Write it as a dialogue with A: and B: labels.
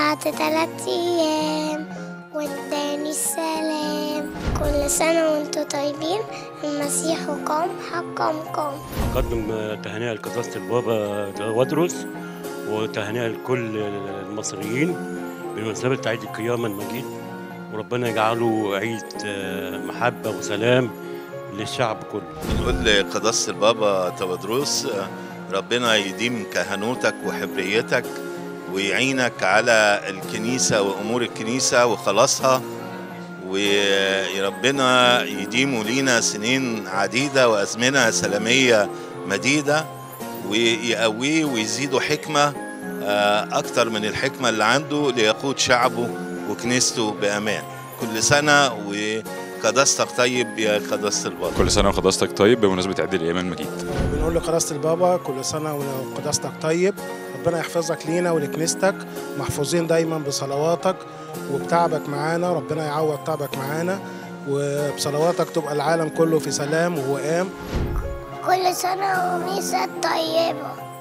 A: بعد تلات أيام واداني السلام كل سنة وانتوا طيبين المسيح قام حقا قام
B: أقدم تهنئة لقداسة البابا دوادرس وتهنئة لكل المصريين بمناسبة عيد القيامة المجيد وربنا يجعله عيد محبة وسلام للشعب كله
C: نقول لقداسة البابا تودروس ربنا يديم كهنوتك وحبريتك ويعينك على الكنيسة وأمور الكنيسة وخلاصها وربنا يديمه لينا سنين عديدة وأزمنة سلامية مديدة ويقويه ويزيده حكمة أكتر من الحكمة اللي عنده ليقود شعبه وكنيسته بأمان كل سنة وقداستك طيب يا قداسة البابا
D: كل سنة وقداستك طيب بمناسبة عيد الأيام المجيد
E: بنقول لقداسة البابا كل سنة وقداستك طيب ربنا يحفظك لينا ولكنيستك محفوظين دايما بصلواتك وبتعبك معانا ربنا يعوض تعبك معانا وبصلواتك تبقى العالم كله في سلام ووئام
A: كل سنة وميسة طيبة